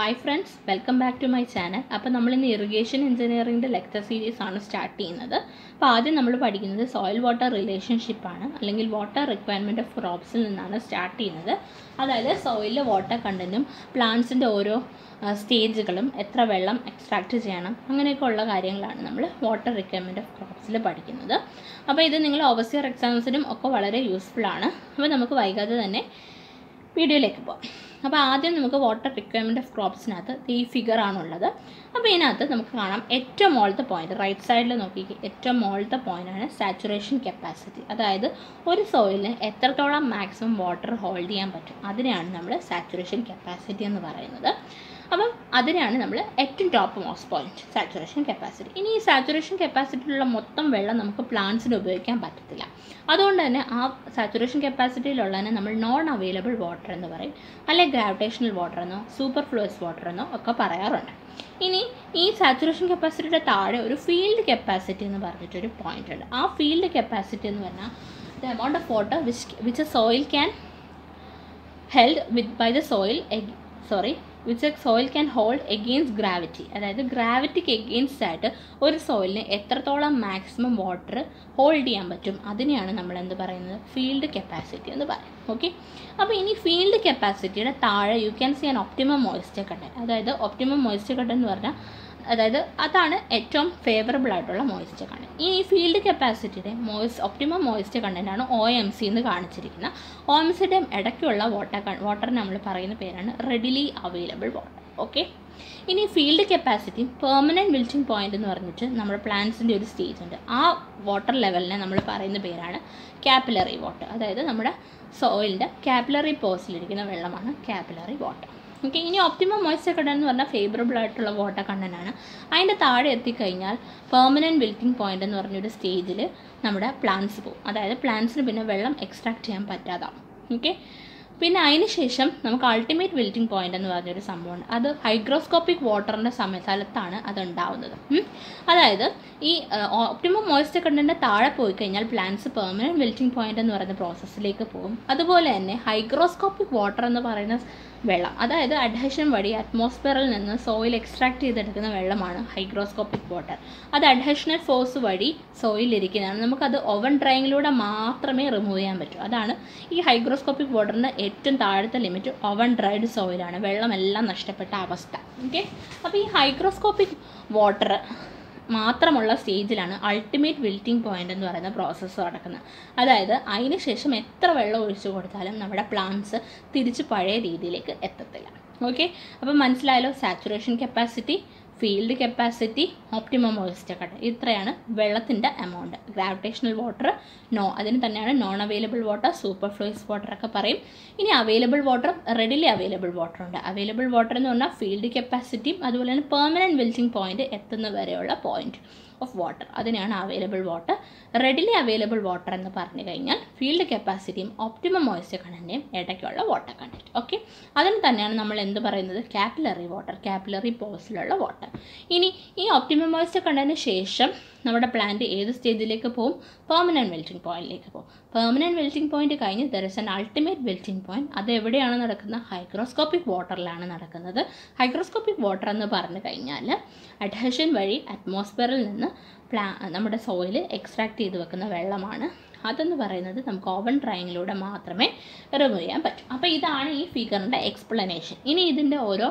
Hi friends welcome back to my channel അപ്പോൾ നമ്മൾ ഇന്ന് ഇറിഗേഷൻ എഞ്ചിനീയറിംഗിൻ്റെ ലെക്ചർ സീരീസ് ആണ് സ്റ്റാർട്ട് ചെയ്യുന്നത് അപ്പോൾ ആദ്യം നമ്മൾ പഠിക്കുന്നത് സോയിൽ വാട്ടർ റിലേഷൻഷിപ്പാണ് അല്ലെങ്കിൽ വാട്ടർ റിക്വയർമെൻറ്റ് ഓഫ് ക്രോപ്സിൽ നിന്നാണ് സ്റ്റാർട്ട് ചെയ്യുന്നത് അതായത് സോയിലിലെ വാട്ടർ കണ്ടൻറ്റും പ്ലാന്റ്സിൻ്റെ ഓരോ സ്റ്റേജുകളും എത്ര വെള്ളം എക്സ്ട്രാക്റ്റ് ചെയ്യണം അങ്ങനെയൊക്കെ ഉള്ള കാര്യങ്ങളാണ് നമ്മൾ വാട്ടർ റിക്വയർമെൻറ്റ് ഓഫ് ക്രോപ്സിൽ പഠിക്കുന്നത് അപ്പോൾ ഇത് നിങ്ങൾ ഓവർസിയർ എക്സാംസിനും ഒക്കെ വളരെ യൂസ്ഫുൾ ആണ് അപ്പോൾ നമുക്ക് വൈകാതെ തന്നെ വീഡിയോയിലേക്ക് പോകാം അപ്പോൾ ആദ്യം നമുക്ക് വാട്ടർ റിക്വയർമെൻറ്റ് ഓഫ് ക്രോപ്സിനകത്ത് ഈ ഫിഗർ ആണുള്ളത് അപ്പോൾ ഇതിനകത്ത് നമുക്ക് കാണാം ഏറ്റവും മുകളിലത്തെ പോയിന്റ് റൈറ്റ് സൈഡിൽ നോക്കിക്ക് ഏറ്റവും മുകളിലത്തെ പോയിന്റാണ് സാച്ചുറേഷൻ കപ്പാസിറ്റി അതായത് ഒരു സോയിലിന് എത്രത്തോളം മാക്സിമം വാട്ടർ ഹോൾഡ് ചെയ്യാൻ പറ്റും അതിനെയാണ് നമ്മൾ സാച്ചുറേഷൻ കപ്പാസിറ്റി എന്ന് പറയുന്നത് അപ്പം അതിനെയാണ് നമ്മൾ ഏറ്റവും top most point saturation capacity ഇനി ഈ സാച്ചുറേഷൻ കപ്പാസിറ്റിയിലുള്ള മൊത്തം വെള്ളം നമുക്ക് പ്ലാന്റ്സിന് ഉപയോഗിക്കാൻ പറ്റത്തില്ല അതുകൊണ്ട് തന്നെ ആ സാച്ചുറേഷൻ കപ്പാസിറ്റിയിലുള്ളതിനെ നമ്മൾ നോൺ അവൈലബിൾ വാട്ടർ എന്ന് പറയും അല്ലെങ്കിൽ ഗ്രാവിറ്റേഷണൽ വാട്ടർ എന്നോ സൂപ്പർ ഫ്ലൂസ് വാട്ടർ എന്നോ ഒക്കെ പറയാറുണ്ട് ഇനി ഈ സാച്ചുറേഷൻ കപ്പാസിറ്റിയുടെ താഴെ ഒരു ഫീൽഡ് കപ്പാസിറ്റി എന്ന് പറഞ്ഞിട്ടൊരു പോയിന്റ് ഉണ്ട് ആ ഫീൽഡ് കപ്പാസിറ്റി എന്ന് പറഞ്ഞാൽ the amount of water which which a soil can held with by the soil sorry which a soil can hold against gravity അതായത് ഗ്രാവിറ്റിക്ക് എഗെയിൻസ്റ്റ് ആയിട്ട് ഒരു സോയിലിന് എത്രത്തോളം മാക്സിമം വാട്ടർ ഹോൾഡ് ചെയ്യാൻ പറ്റും അതിനെയാണ് നമ്മൾ എന്ത് പറയുന്നത് ഫീൽഡ് കപ്പാസിറ്റി എന്ന് പറയും ഓക്കെ അപ്പോൾ ഇനി ഫീൽഡ് കപ്പാസിറ്റിയുടെ താഴെ you can see an optimum moisture content അതായത് ഒപ്റ്റിമം മോയ്സ്ചർ കണ്ടൻറ്റ് എന്ന് പറഞ്ഞാൽ അതായത് അതാണ് ഏറ്റവും ഫേവറബിൾ ആയിട്ടുള്ള മോയ്സ്ചർ കണ്ടൻറ്റ് ഈ ഫീൽഡ് കപ്പാസിറ്റിയുടെ മോയ്സ് ഒപ്റ്റിമം മോയ്സ്ചർ കണ്ടൻറ്റാണ് ഒ എം സി എന്ന് കാണിച്ചിരിക്കുന്നത് ഒ എം സിയുടെ ഇടയ്ക്കുള്ള വാട്ടർ വാട്ടർ നമ്മൾ പറയുന്ന പേരാണ് റെഡിലി അവൈലബിൾ വാട്ടർ ഓക്കെ ഇനി field capacity permanent wilting point എന്ന് പറഞ്ഞിട്ട് നമ്മുടെ പ്ലാന്റ്സിൻ്റെ ഒരു സ്റ്റേജ് ഉണ്ട് ആ വാട്ടർ ലെവലിനെ നമ്മൾ പറയുന്ന പേരാണ് ക്യാപ്പിലറി വാട്ടർ അതായത് നമ്മുടെ സോയിലിൻ്റെ ക്യാപ്പിലറി പോസിലിരിക്കുന്ന വെള്ളമാണ് ക്യാപ്പിലറി വാട്ടർ ഓക്കെ ഇനി ഒപ്റ്റിമം മോയ്സ്ചർ കണ്ടൻ എന്ന് പറഞ്ഞാൽ ഫേവറബിൾ ആയിട്ടുള്ള വാട്ടർ കണ്ടനാണ് അതിൻ്റെ താഴെ എത്തിക്കഴിഞ്ഞാൽ പെർമനൻറ്റ് വിൽറ്റിംഗ് പോയിന്റ് എന്ന് പറഞ്ഞൊരു സ്റ്റേജിൽ നമ്മുടെ പ്ലാന്റ്സ് പോകും അതായത് പ്ലാന്റ്സിന് പിന്നെ വെള്ളം എക്സ്ട്രാക്ട് ചെയ്യാൻ പറ്റാതാവും ഓക്കെ പിന്നെ അതിന് ശേഷം നമുക്ക് അൾട്ടിമേറ്റ് വിൽറ്റിംഗ് പോയിന്റ് എന്ന് പറഞ്ഞൊരു സംഭവമുണ്ട് അത് ഹൈഗ്രോസ്കോപ്പിക് വാട്ടറിൻ്റെ സമയ സ്ഥലത്താണ് അത് ഉണ്ടാവുന്നത് അതായത് ഈ ഒപ്റ്റിമം മോയ്സ്ചർ കണ്ടൻറ്റ് താഴെ പോയി കഴിഞ്ഞാൽ പ്ലാന്റ്സ് പെർമനൻറ്റ് വിൽറ്റിംഗ് പോയിന്റ് എന്ന് പറയുന്ന പ്രോസസ്സിലേക്ക് പോകും അതുപോലെ തന്നെ ഹൈഗ്രോസ്കോപ്പിക് വാട്ടർ എന്ന് പറയുന്ന വെള്ളം അതായത് അഡ്ഹഷൻ വഴി അറ്റ്മോസ്ഫിയറിൽ നിന്ന് സോയിൽ എക്സ്ട്രാക്ട് ചെയ്തെടുക്കുന്ന വെള്ളമാണ് ഹൈഗ്രോസ്കോപ്പിക് വാട്ടർ അത് അഡ്ഹഷണൽ ഫോഴ്സ് വഴി സോയിലിരിക്കുന്നതാണ് നമുക്കത് ഓവൻ ഡ്രൈയിങ്ങിലൂടെ മാത്രമേ റിമൂവ് ചെയ്യാൻ പറ്റൂ അതാണ് ഈ ഹൈഗ്രോസ്കോപ്പിക് വാട്ടറിൻ്റെ ഏറ്റവും താഴത്തെ ലിമിറ്റ് ഓവൻ ഡ്രൈഡ് സോയിലാണ് വെള്ളമെല്ലാം നഷ്ടപ്പെട്ട അവസ്ഥ ഓക്കെ അപ്പോൾ ഈ ഹൈഗ്രോസ്കോപ്പിക് വാട്ടർ മാത്രമുള്ള സ്റ്റേജിലാണ് അൾട്ടിമേറ്റ് വിൽറ്റിംഗ് പോയിന്റ് എന്ന് പറയുന്ന പ്രോസസ്സ് നടക്കുന്നത് അതായത് അതിന് ശേഷം എത്ര വെള്ളം ഒഴിച്ചു കൊടുത്താലും നമ്മുടെ പ്ലാന്റ്സ് തിരിച്ച് പഴയ രീതിയിലേക്ക് എത്തത്തില്ല ഓക്കെ അപ്പം മനസ്സിലായല്ലോ saturation capacity field capacity optimum moisture കട്ട് ഇത്രയാണ് വെള്ളത്തിൻ്റെ എമൗണ്ട് ഗ്രാവിറ്റേഷണൽ വാട്ടർ നോ അതിന് തന്നെയാണ് non available water superfluous water ഒക്കെ പറയും ഇനി available water readily available water ഉണ്ട് അവൈലബിൾ വാട്ടർ എന്ന് പറഞ്ഞാൽ ഫീൽഡ് കപ്പാസിറ്റിയും അതുപോലെ തന്നെ പെർമനൻറ്റ് വിൽറ്റിംഗ് പോയിന്റ് എത്തുന്ന വരെയുള്ള പോയിന്റ് ഓഫ് വാട്ടർ അതിനെയാണ് available water readily available water എന്ന് പറഞ്ഞു കഴിഞ്ഞാൽ ഫീൽഡ് കപ്പാസിറ്റിയും ഒപ്റ്റിമം മോയ്സ്ചർ കണ്ടൻറ്റിയും ഇടയ്ക്കുള്ള വാട്ടർ കണ്ടൻറ്റ് ഓക്കെ അതിന് തന്നെയാണ് നമ്മൾ എന്ത് പറയുന്നത് ക്യാപ്പിലറി വാട്ടർ ക്യാപ്പിലറി പോസിലുള്ള വാട്ടർ ഇനി ഈ ഒപ്റ്റിമം മോയ്സ്ചർ കണ്ടതിന് ശേഷം നമ്മുടെ പ്ലാന്റ് ഏത് സ്റ്റേജിലേക്ക് പോകും പെർമനൻറ്റ് വെൽറ്റിംഗ് പോയിന്റിലേക്ക് പോകും പെർമനൻറ്റ് വെൽറ്റിംഗ് പോയിന്റ് കഴിഞ്ഞ് there is an ultimate wilting point അത് എവിടെയാണ് നടക്കുന്നത് ഹൈഗ്രോസ്കോപ്പിക് വാട്ടറിലാണ് നടക്കുന്നത് ഹൈഗ്രോസ്കോപ്പിക് വാട്ടർ എന്ന് പറഞ്ഞു കഴിഞ്ഞാൽ അഡ്ഹഷൻ വഴി അറ്റ്മോസ്ഫിയറിൽ നിന്ന് പ്ലാ നമ്മുടെ സോയിൽ എക്സ്ട്രാക്ട് ചെയ്ത് വെക്കുന്ന വെള്ളമാണ് അതെന്ന് പറയുന്നത് നമുക്ക് ഓവൻ ഡ്രൈയിങ്ങിലൂടെ മാത്രമേ റിമൂവ് ചെയ്യാൻ പറ്റൂ അപ്പോൾ ഇതാണ് ഈ ഫിഗറിൻ്റെ എക്സ്പ്ലനേഷൻ ഇനി ഇതിൻ്റെ ഓരോ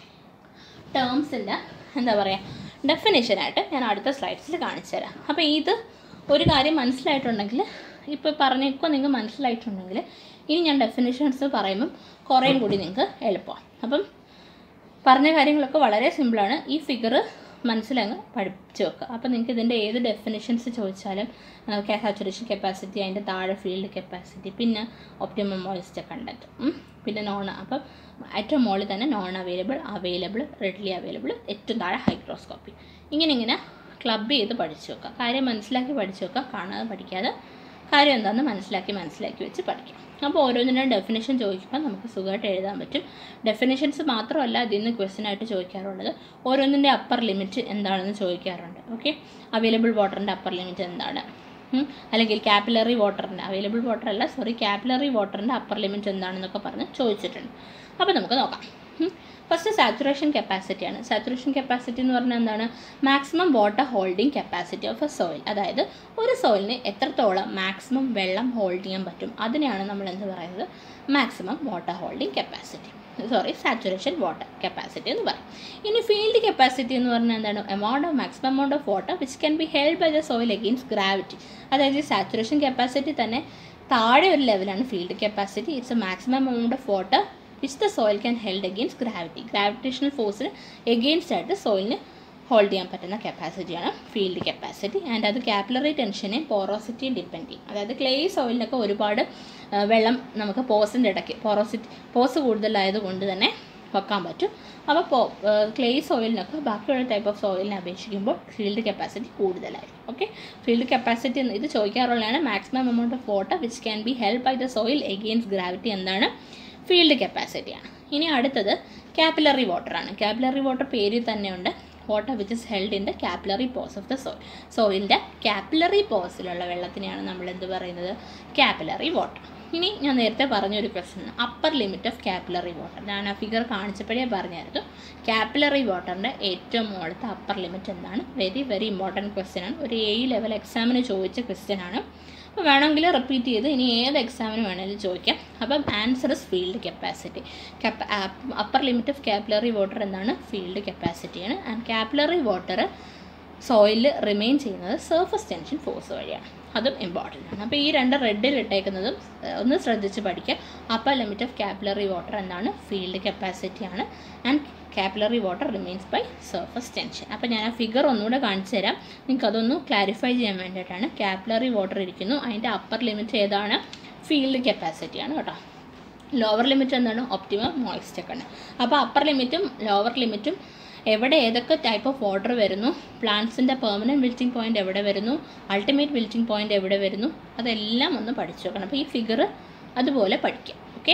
ടേംസിൻ്റെ എന്താ പറയുക ഡെഫിനേഷനായിട്ട് ഞാൻ അടുത്ത സ്ലൈഡ്സിൽ കാണിച്ചു തരാം അപ്പോൾ ഇത് ഒരു കാര്യം മനസ്സിലായിട്ടുണ്ടെങ്കിൽ ഇപ്പോൾ പറഞ്ഞേക്കോ നിങ്ങൾക്ക് മനസ്സിലായിട്ടുണ്ടെങ്കിൽ ഇനി ഞാൻ ഡെഫിനേഷൻസ് പറയുമ്പം കുറേയും കൂടി നിങ്ങൾക്ക് എളുപ്പമാണ് അപ്പം പറഞ്ഞ കാര്യങ്ങളൊക്കെ വളരെ സിമ്പിളാണ് ഈ ഫിഗർ മനസ്സിലങ്ങ് പഠിപ്പിച്ച് വെക്കുക അപ്പോൾ നിങ്ങൾക്ക് ഇതിൻ്റെ ഏത് ഡെഫിനേഷൻസ് ചോദിച്ചാലും സാച്ചുറേഷൻ കപ്പാസിറ്റി അതിൻ്റെ താഴെ ഫീൽഡ് കപ്പാസിറ്റി പിന്നെ ഒപ്റ്റിമം മോയിസ്ചർ കണ്ടൻറ്റ് പിന്നെ നോൺ അപ്പം ഏറ്റവും മുകളിൽ തന്നെ non available available readily available ഏറ്റവും താഴെ ഹൈഗ്രോസ്കോപ്പി ഇങ്ങനെ ഇങ്ങനെ ക്ലബ് ചെയ്ത് പഠിച്ചു വെക്കുക കാര്യം മനസ്സിലാക്കി പഠിച്ചു വെക്കുക കാണാതെ പഠിക്കാതെ കാര്യം എന്താണെന്ന് മനസ്സിലാക്കി മനസ്സിലാക്കി വെച്ച് പഠിക്കാം അപ്പോൾ ഓരോന്നിനും ഡെഫിനേഷൻ ചോദിക്കുമ്പോൾ നമുക്ക് സുഖമായിട്ട് എഴുതാൻ പറ്റും ഡെഫിനേഷൻസ് മാത്രമല്ല അതിൽ നിന്ന് ക്വസ്റ്റ്യൻ ആയിട്ട് ചോദിക്കാറുള്ളത് ഓരോന്നിൻ്റെ അപ്പർ ലിമിറ്റ് എന്താണെന്ന് ചോദിക്കാറുണ്ട് ഓക്കെ അവൈലബിൾ വാട്ടറിൻ്റെ അപ്പർ ലിമിറ്റ് എന്താണ് അല്ലെങ്കിൽ ക്യാപ്പിലറി വാട്ടറിൻ്റെ അവൈലബിൾ വാട്ടർ അല്ല സോറി ക്യാപ്പിലറി വാട്ടറിൻ്റെ അപ്പർ ലിമിറ്റ് എന്താണെന്നൊക്കെ പറഞ്ഞ് ചോദിച്ചിട്ടുണ്ട് അപ്പോൾ നമുക്ക് നോക്കാം ഫസ്റ്റ് സാച്ചുറേഷൻ കപ്പാസിറ്റിയാണ് സാച്ചുറേഷൻ കപ്പാസിറ്റി എന്ന് പറഞ്ഞാൽ എന്താണ് maximum water holding capacity of a soil അതായത് ഒരു സോയിലിന് എത്രത്തോളം മാക്സിമം വെള്ളം ഹോൾഡ് ചെയ്യാൻ പറ്റും അതിനെയാണ് നമ്മൾ എന്ത് പറയുന്നത് maximum water holding capacity sorry saturation water capacity എന്ന് പറയും ഇനി ഫീൽഡ് കപ്പാസിറ്റി എന്ന് പറഞ്ഞാൽ എന്താണ് amount of maximum amount of water which can be held by the soil against gravity അതായത് സാച്ചുറേഷൻ കപ്പാസിറ്റി തന്നെ താഴെ ഒരു ലെവലാണ് field capacity it's a maximum amount of water which the soil can held against gravity gravitational ഫോഴ്സിന് against ആയിട്ട് സോയിലിന് hold ചെയ്യാൻ പറ്റുന്ന കപ്പാസിറ്റിയാണ് ഫീൽഡ് കപ്പാസിറ്റി ആൻഡ് അത് കാപ്പിലറി ടെൻഷനെയും പോറോസിറ്റിയും ഡിപ്പെൻഡ് ചെയ്യും അതായത് ക്ലേ സോയിലിനൊക്കെ ഒരുപാട് ആ, വെള്ളം നമുക്ക് പോസിൻ്റെ ഇടയ്ക്ക് പോറോസിറ്റി പോസ് കൂടുതലായതുകൊണ്ട് തന്നെ വെക്കാൻ പറ്റും അപ്പോൾ പോ ക്ലേ സോയിലിനൊക്കെ ബാക്കിയുള്ള ടൈപ്പ് ഓഫ് സോയിലിനെ അപേക്ഷിക്കുമ്പോൾ ഫീൽഡ് കപ്പാസിറ്റി കൂടുതലായിരിക്കും ഓക്കെ ഫീൽഡ് കപ്പാസിറ്റി ഇത് ചോദിക്കാറുള്ളതാണ് maximum amount of water which can be help by the soil against gravity എന്താണ് ഫീൽഡ് കപ്പാസിറ്റിയാണ് ഇനി അടുത്തത് കാപ്പിലറി വാട്ടറാണ് കാപ്പിലറി വാട്ടർ പേരിൽ തന്നെയുണ്ട് water which is held in the capillary pores of the soil സോയിലിൻ്റെ കാപ്പിലറി പോസിലുള്ള വെള്ളത്തിനെയാണ് നമ്മൾ എന്ത് പറയുന്നത് കാപ്പിലറി വാട്ടർ ഇനി ഞാൻ നേരത്തെ പറഞ്ഞൊരു question upper limit of capillary water ഞാൻ ആ ഫിഗർ കാണിച്ചപ്പോഴേ പറഞ്ഞായിരുന്നു കാപ്പിലറി വാട്ടറിൻ്റെ ഏറ്റവും മുകളിലത്തെ അപ്പർ ലിമിറ്റ് എന്താണ് വെരി വെരി ഇമ്പോർട്ടൻറ്റ് ക്വസ്റ്റ്യൻ ആണ് ഒരു എ ലെവൽ എക്സാമിന് ചോദിച്ച ക്വസ്റ്റ്യൻ ആണ് അപ്പോൾ വേണമെങ്കിൽ റിപ്പീറ്റ് ചെയ്ത് ഇനി ഏത് എക്സാമിന് വേണമെങ്കിലും ചോദിക്കാം അപ്പം ആൻസർ ഇസ് ഫീൽഡ് കപ്പാസിറ്റി കപ്പ upper limit of capillary water എന്താണ് ഫീൽഡ് കപ്പാസിറ്റിയാണ് ആൻഡ് കാപ്പിലറി വാട്ടർ സോയിലിൽ റിമെയിൻ ചെയ്യുന്നത് സർഫസ് ടെൻഷൻ ഫോഴ്സ് വഴിയാണ് അതും ഇമ്പോർട്ടൻ്റ് ആണ് അപ്പോൾ ഈ രണ്ട് റെഡിൽ ഇട്ടേക്കുന്നതും ഏഹ്, ഒന്ന് ശ്രദ്ധിച്ച് പഠിക്കുക upper limit of capillary water എന്താണ് ഫീൽഡ് കപ്പാസിറ്റി ആണ് and capillary water remains by surface tension അപ്പോൾ ഞാൻ ആ ഫിഗർ ഒന്നുകൂടെ കാണിച്ചു തരാം നിങ്ങൾക്ക് അതൊന്ന് ക്ലാരിഫൈ ചെയ്യാൻ വേണ്ടിയിട്ടാണ് കാപ്പിലറി വാട്ടർ ഇരിക്കുന്നു അതിൻ്റെ അപ്പർ ലിമിറ്റ് ഏതാണ് ഫീൽഡ് കപ്പാസിറ്റിയാണ് കേട്ടോ ലോവർ ലിമിറ്റ് എന്താണ് ഒപ്റ്റിമം മോയിസ്റ്റ് ഒക്കെ ഉണ്ട് അപ്പോൾ അപ്പർ ലിമിറ്റും ലോവർ ലിമിറ്റും എവിടെ ഏതൊക്കെ ടൈപ്പ് ഓഫ് വാട്ടർ വരുന്നു പ്ലാന്റ്സിൻ്റെ പെർമനൻറ്റ് വിൽറ്റിംഗ് പോയിന്റ് എവിടെ വരുന്നു അൾട്ടിമേറ്റ് വിൽറ്റിംഗ് പോയിന്റ് എവിടെ വരുന്നു അതെല്ലാം ഒന്ന് പഠിച്ചു വെക്കണം അപ്പോൾ ഈ ഫിഗർ അതുപോലെ പഠിക്കാം ഓക്കെ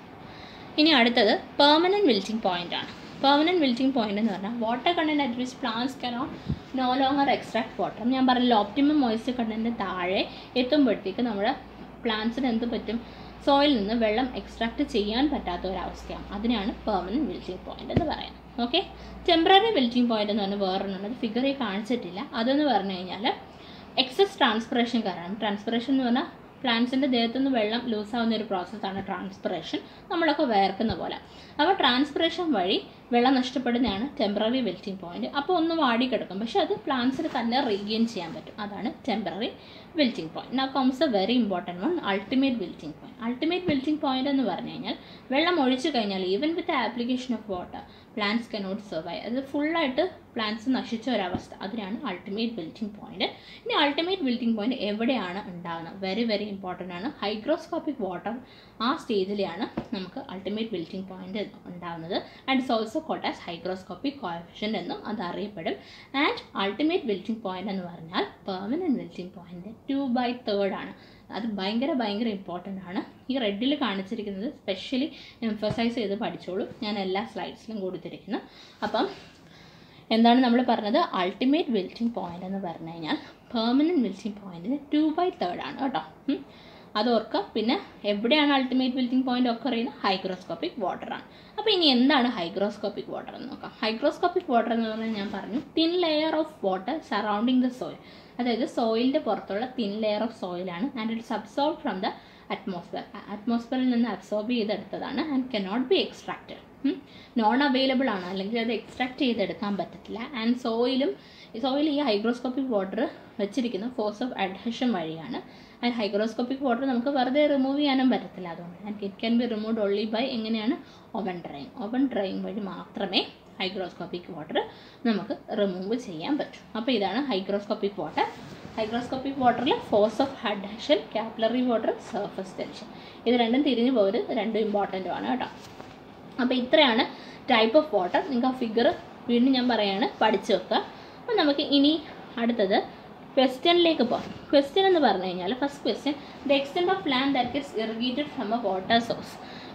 ഇനി അടുത്തത് പെർമനൻറ്റ് വിൽറ്റിംഗ് പോയിന്റ് ആണ് പെർമനൻറ്റ് വിൽറ്റിംഗ് പോയിന്റ് എന്ന് പറഞ്ഞാൽ water content at which plants cannot no longer extract water ഞാൻ പറഞ്ഞല്ലോ ഓപ്റ്റിമം മോയ്സ്ചർ കണ്ടന്റ് താഴെ എത്തുമ്പോഴത്തേക്ക് നമ്മുടെ പ്ലാന്റ്സിന് എന്ത് പറ്റും സോയിൽ നിന്ന് വെള്ളം എക്സ്ട്രാക്ട് ചെയ്യാൻ പറ്റാത്ത ഒരവസ്ഥയാണ് അതിനാണ് പെർമനൻറ്റ് വിൽറ്റിംഗ് പോയിന്റ് എന്ന് പറയാം ഓക്കെ ടെമ്പററി വിൽറ്റിംഗ് പോയിന്റ് എന്ന് പറഞ്ഞാൽ വേറൊരെണ്ണം അത് ഫിഗറിൽ കാണിച്ചിട്ടില്ല അതെന്ന് പറഞ്ഞു കഴിഞ്ഞാൽ എക്സസ് ട്രാൻസ്പിറേഷൻ കാരണം ട്രാൻസ്പിറേഷൻ എന്ന് പറഞ്ഞാൽ പ്ലാന്റ്സിൻ്റെ ദേഹത്തു നിന്ന് വെള്ളം ലൂസാവുന്ന ഒരു പ്രോസസ്സാണ് ട്രാൻസ്പിറേഷൻ നമ്മളൊക്കെ വേർക്കുന്ന പോലെ അപ്പോൾ ട്രാൻസ്പിറേഷൻ വഴി വെള്ളം നഷ്ടപ്പെടുന്നതാണ് ടെമ്പററി വെൽറ്റിംഗ് പോയിന്റ് അപ്പോൾ ഒന്ന് വാടി കിടക്കും പക്ഷെ അത് പ്ലാന്റ്സിന് തന്നെ റീഗെയിൻ ചെയ്യാൻ പറ്റും അതാണ് temporary wilting point now comes a very important one ultimate wilting point ultimate wilting point എന്ന് പറഞ്ഞു കഴിഞ്ഞാൽ വെള്ളം ഒഴിച്ചു കഴിഞ്ഞാൽ even with application of water plants cannot survive അത് ഫുള്ളായിട്ട് പ്ലാന്റ്സ് നശിച്ച ഒരവസ്ഥ അതിനാണ് അൾട്ടിമേറ്റ് വിൽറ്റിംഗ് പോയിന്റ് ഇനി അൾട്ടിമേറ്റ് വിൽറ്റിംഗ് പോയിന്റ് എവിടെയാണ് ഉണ്ടാകുന്നത് വെരി വെരി ഇമ്പോർട്ടൻ്റ് ആണ് ഹൈഗ്രോസ്കോപ്പിക് വാട്ടർ ആ സ്റ്റേജിലെയാണ് നമുക്ക് അൾട്ടിമേറ്റ് വിൽറ്റിംഗ് പോയിന്റ് ഉണ്ടാകുന്നത് and it's also called as hygroscopic coefficient എന്നും അത് അറിയപ്പെടും ആൻഡ് അൾട്ടിമേറ്റ് വിൽറ്റിംഗ് പോയിന്റ് എന്ന് പറഞ്ഞാൽ permanent wilting point two by third ആണ് അത് ഭയങ്കര ഭയങ്കര ഇമ്പോർട്ടൻ്റ് ആണ് ഈ റെഡിൽ കാണിച്ചിരിക്കുന്നത് സ്പെഷ്യലി എംഫസൈസ് ചെയ്ത് പഠിച്ചോളൂ ഞാൻ എല്ലാ സ്ലൈഡ്സിലും കൊടുത്തിരിക്കുന്നു അപ്പം എന്താണ് നമ്മൾ പറഞ്ഞത് അൾട്ടിമേറ്റ് വിൽറ്റിംഗ് പോയിന്റ് എന്ന് പറഞ്ഞു കഴിഞ്ഞാൽ പെർമനൻറ്റ് വിൽറ്റിംഗ് പോയിന്റിന് ടു ബൈ തേർഡ് ആണ് കേട്ടോ ഉം. അത് ഓർക്കുക പിന്നെ എവിടെയാണ് അൾട്ടിമേറ്റ് വിൽറ്റിംഗ് പോയിന്റ് ഒക്കെ അറിയുന്നത് ഹൈഗ്രോസ്കോപ്പിക് വാട്ടർ ആണ് അപ്പോൾ ഇനി എന്താണ് ഹൈഗ്രോസ്കോപ്പിക് വാട്ടർ എന്ന് നോക്കാം ഹൈഗ്രോസ്കോപ്പിക് വാട്ടർ എന്ന് പറഞ്ഞാൽ ഞാൻ പറഞ്ഞു thin layer of water surrounding the soil അതായത് സോയിലിൻ്റെ പുറത്തുള്ള തിൻ ലെയർ ഓഫ് സോയിലാണ് and it's absorb from the atmosphere അറ്റ്മോസ്ഫിയറിൽ നിന്ന് അബ്സോർബ് ചെയ്തെടുത്തതാണ് and cannot be extracted non available ആണ് അല്ലെങ്കിൽ അത് എക്സ്ട്രാക്ട് ചെയ്തെടുക്കാൻ പറ്റത്തില്ല ആൻഡ് സോയിലും സോയിൽ ഈ ഹൈഗ്രോസ്കോപ്പിക് വാട്ടർ വെച്ചിരിക്കുന്ന ഫോഴ്സ് ഓഫ് അഡ്ഹഷൻ വഴിയാണ് ആൻഡ് ഹൈഗ്രോസ്കോപ്പിക് വാട്ടർ നമുക്ക് വെറുതെ റിമൂവ് ചെയ്യാനും പറ്റത്തില്ല അതുകൊണ്ട് and it can be removed only by എങ്ങനെയാണ് ഓവൻ ഡ്രൈൻ ഓവൻ ഡ്രൈൻ വഴി മാത്രമേ ഹൈഗ്രോസ്കോപ്പിക് വാട്ടർ നമുക്ക് റിമൂവ് ചെയ്യാൻ പറ്റൂ അപ്പോൾ ഇതാണ് ഹൈഗ്രോസ്കോപ്പിക് വാട്ടർ ഹൈഗ്രോസ്കോപ്പിക് വാട്ടറിൽ force of adhesion capillary water surface tension ഇത് രണ്ടും തിരിഞ്ഞു പോകരുത് രണ്ടും ഇമ്പോർട്ടൻ്റും ആണ് കേട്ടോ അപ്പോൾ ഇത്രയാണ് ടൈപ്പ് ഓഫ് വാട്ടർ നിങ്ങൾക്ക് ആ ഫിഗർ വീണ്ടും ഞാൻ പറയാണ് പഠിച്ചു വെക്കുക അപ്പോൾ നമുക്ക് ഇനി അടുത്തത് ക്വസ്റ്റ്യനിലേക്ക് പോകാം ക്വസ്റ്റ്യൻ എന്ന് പറഞ്ഞു കഴിഞ്ഞാൽ first question the extent of land that gets irrigated from a water source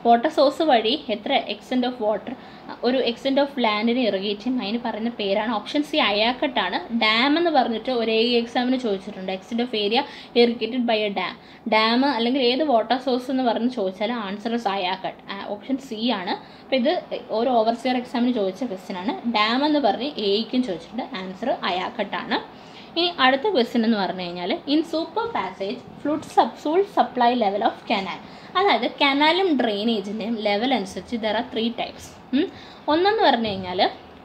water source വഴി എത്ര എക്സ്റ്റെൻറ്റ് ഓഫ് വാട്ടർ ഒരു എക്സ്റ്റെൻറ്റ് ഓഫ് ലാൻഡിനെ ഇറിഗേറ്റ് ചെയ്യും അതിന് പറയുന്ന പേരാണ് ഓപ്ഷൻ സി അയാക്കട്ടാണ് ഡാം എന്ന് പറഞ്ഞിട്ട് ഒരേ എക്സാമിന് ചോദിച്ചിട്ടുണ്ട് extent of area irrigated by a dam dam അല്ലെങ്കിൽ ഏത് വാട്ടർ സോഴ്സ് എന്ന് പറഞ്ഞ് ചോദിച്ചാൽ answer is ayacut option C ആണ് അപ്പോൾ ഇത് ഒരു ഓവർസിയർ എക്സാമിന് ചോദിച്ച ക്വസ്റ്റ്യൻ ആണ് ഡാം എന്ന് പറഞ്ഞ് എയ്ക്കും ചോദിച്ചിട്ടുണ്ട് ആൻസർ അയാക്കട്ടാണ് ഇനി അടുത്ത ക്വസ്റ്റ്യൻ എന്ന് പറഞ്ഞു കഴിഞ്ഞാൽ ഇൻ സൂപ്പർ പാസേജ് ഫ്ലൂട്ട് സബ് സൂൾ സപ്ലൈ ലെവൽ ഓഫ് കനാൽ അതായത് കനാലും ഡ്രെയിനേജിൻ്റെയും ലെവൽ അനുസരിച്ച് ദർ ആർ ത്രീ ടൈപ്സ് ഒന്നെന്ന് പറഞ്ഞു കഴിഞ്ഞാൽ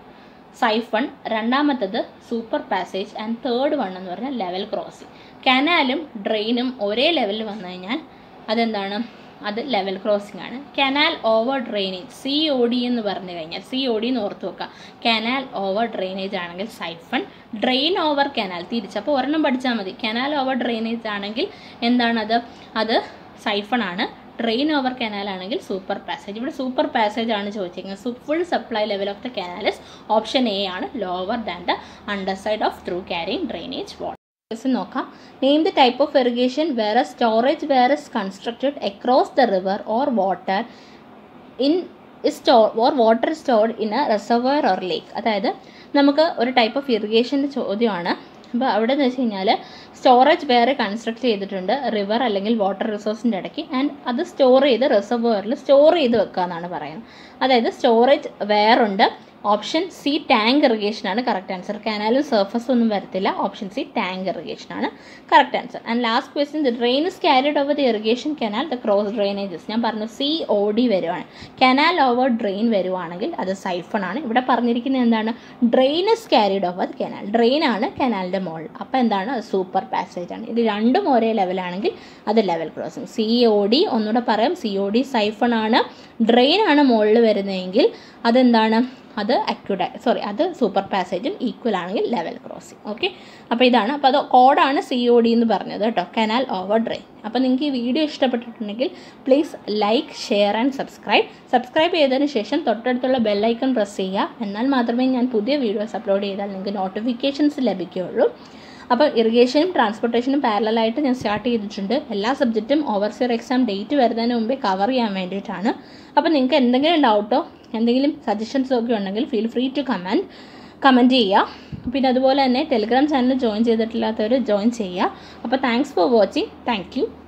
സൈഫൺ രണ്ടാമത്തത് super passage and third one എന്ന് പറഞ്ഞാൽ ലെവൽ ക്രോസിംഗ് കനാലും ഡ്രെയിനും ഒരേ ലെവലിൽ വന്നു കഴിഞ്ഞാൽ അതെന്താണ് അത് ലെവൽ ക്രോസിംഗ് ആണ് canal over drainage C O D എന്ന് പറഞ്ഞു കഴിഞ്ഞാൽ സി ഒ ഡി എന്ന് ഓർത്ത് വെക്കുക കനാൽ ഓവർ ഡ്രെയിനേജ് ആണെങ്കിൽ സൈഫൺ ഡ്രെയിൻ ഓവർ കനാൽ തിരിച്ചപ്പോൾ ഒരെണ്ണം പഠിച്ചാൽ മതി കനാൽ ഓവർ ഡ്രെയിനേജ് ആണെങ്കിൽ എന്താണത് അത് സൈഫൺ ആണ് ഡ്രെയിൻ ഓവർ കനാൽ ആണെങ്കിൽ സൂപ്പർ പാസേജ് ഇവിടെ സൂപ്പർ പാസേജ് ആണ് ചോദിച്ചിരിക്കുന്നത് full supply level of the canal is option A ആണ് lower than the under side of through carrying drainage water നോക്കാം name the type of irrigation where storage where is constructed across the river or water in store or water stored in a reservoir or lake അതായത് നമുക്ക് ഒരു type of ഇറിഗേഷൻ്റെ ചോദ്യമാണ് അപ്പോൾ അവിടെ എന്ന് വെച്ച് കഴിഞ്ഞാൽ സ്റ്റോറേജ് വേറെ കൺസ്ട്രക്ട് ചെയ്തിട്ടുണ്ട് റിവർ അല്ലെങ്കിൽ വാട്ടർ റിസോഴ്സിൻ്റെ ഇടയ്ക്ക് ആൻഡ് അത് സ്റ്റോർ ചെയ്ത് റിസർവറിൽ സ്റ്റോർ ചെയ്ത് വെക്കുക എന്നാണ് പറയുന്നത് അതായത് സ്റ്റോറേജ് വേറുണ്ട് ഓപ്ഷൻ സി ടാങ്ക് ഇറിഗേഷൻ ആണ് കറക്റ്റ് ആൻസർ കനാലും സർഫസ് ഒന്നും വരത്തില്ല ഓപ്ഷൻ സി ടാങ്ക് ഇറിഗേഷൻ ആണ് correct answer and last question the drain is carried over the irrigation canal the cross drainages ഞാൻ പറഞ്ഞു സി ഒ ഡി വരുവാണ് canal over drain വരുവാണെങ്കിൽ അത് സൈഫൺ ആണ് ഇവിടെ പറഞ്ഞിരിക്കുന്നത് എന്താണ് drain is carried over canal drain ആണ് കനാലിൻ്റെ മോൾ അപ്പോൾ എന്താണ് സൂപ്പർ പാസേജ് ആണ് ഇത് രണ്ടും ഒരേ ലെവലാണെങ്കിൽ അത് level crossing C O D ഒന്നുകൂടെ പറയാം സി ഒ ഡി സൈഫൺ ആണ് ഡ്രെയിൻ ആണ് മുകളിൽ വരുന്നതെങ്കിൽ അതെന്താണ് അത് അക്യൂഡ സോറി അത് സൂപ്പർ പാസേജും ഈക്വൽ ആണെങ്കിൽ ലെവൽ ക്രോസിംഗ് ഓക്കെ അപ്പോൾ ഇതാണ് അപ്പോൾ അത് കോഡാണ് സി ഒ ഡി എന്ന് പറഞ്ഞത് കേട്ടോ കനാൽ ഓവർ ഡ്രെയിൻ അപ്പോൾ നിങ്ങൾക്ക് ഈ വീഡിയോ ഇഷ്ടപ്പെട്ടിട്ടുണ്ടെങ്കിൽ please like share and subscribe subscribe ചെയ്തതിന് ശേഷം തൊട്ടടുത്തുള്ള ബെല്ലൈക്കൺ പ്രസ് ചെയ്യുക എന്നാൽ മാത്രമേ ഞാൻ പുതിയ വീഡിയോസ് അപ്ലോഡ് ചെയ്താൽ നിങ്ങൾക്ക് നോട്ടിഫിക്കേഷൻസ് ലഭിക്കുകയുള്ളൂ അപ്പോൾ ഇറിഗേഷനും ട്രാൻസ്പോർട്ടേഷനും പാരലായിട്ട് ഞാൻ സ്റ്റാർട്ട് ചെയ്തിട്ടുണ്ട് എല്ലാ സബ്ജക്റ്റും ഓവർസിയർ എക്സാം ഡേറ്റ് വരുന്നതിന് മുമ്പേ കവർ ചെയ്യാൻ വേണ്ടിയിട്ടാണ് അപ്പോൾ നിങ്ങൾക്ക് എന്തെങ്കിലും ഡൗട്ടോ എന്തെങ്കിലും സജഷൻസോ ഒക്കെ ഉണ്ടെങ്കിൽ feel free to comment comment ചെയ്യുക പിന്നെ അതുപോലെ തന്നെ ടെലിഗ്രാം ചാനൽ ജോയിൻ ചെയ്തിട്ടില്ലാത്തവർ ജോയിൻ ചെയ്യുക അപ്പോൾ thanks for watching thank U